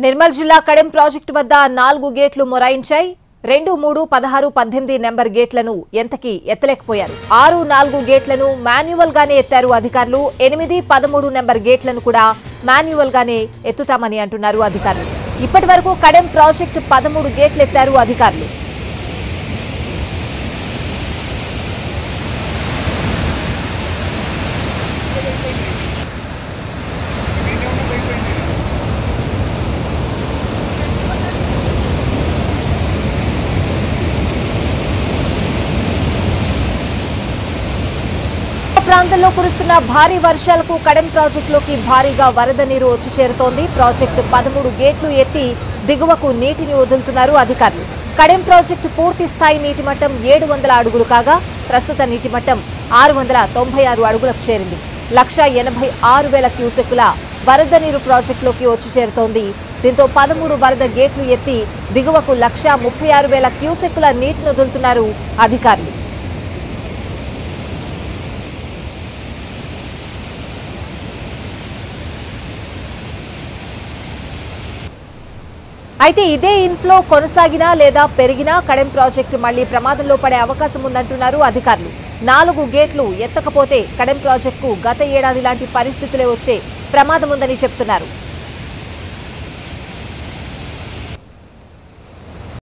నిర్మల్ జిల్లా కడెం ప్రాజెక్టు వద్ద నాలుగు గేట్లు మొరాయించాయి రెండు మూడు పదహారు పద్దెనిమిది నెంబర్ గేట్లను ఎంతకి ఎత్తలేకపోయారు ఆరు నాలుగు గేట్లను మాన్యువల్ గానే ఎత్తారు అధికారులు ఎనిమిది పదమూడు నెంబర్ గేట్లను కూడా మాన్యువల్ గానే ఎత్తుతామని అంటున్నారు అధికారులు ఇప్పటి వరకు కడెం ప్రాజెక్టు పదమూడు గేట్లు ఎత్తారు అధికారులు ప్రాంతంలో కురుస్తున్న భారీ వర్షాలకు కడెం ప్రాజెక్టులోకి భారీగా వరద నీరు వచ్చి చేరుతోంది ప్రాజెక్టు పదమూడు గేట్లు ఎత్తి దిగువకు నీటిని వదులుతున్నారు అధికారులు కడెం ప్రాజెక్టు పూర్తి స్థాయి నీటి మట్టం ఏడు వందల అడుగులు కాగా ప్రస్తుత నీటి మట్టం ఆరు వందల తొంభై ఆరు అడుగులకు చేరింది లక్ష ఎనభై ఆరు వేల క్యూసెక్కుల వరద నీరు ప్రాజెక్టులోకి వచ్చి చేరుతోంది దీంతో పదమూడు వరద గేట్లు ఎత్తి దిగువకు లక్ష ముప్పై ఆరు వేల క్యూసెక్కుల నీటిని వదులుతున్నారు అధికారులు అయితే ఇదే ఇన్ఫ్లో కొనసాగినా లేదా పెరిగినా కడెం ప్రాజెక్టు మళ్లీ ప్రమాదంలో పడే అవకాశం ఉందంటున్నారు అధికారులు నాలుగు గేట్లు ఎత్తకపోతే కడెం ప్రాజెక్టుకు గత ఏడాది లాంటి పరిస్థితులే వచ్చే ప్రమాదం ఉందని చెప్తున్నారు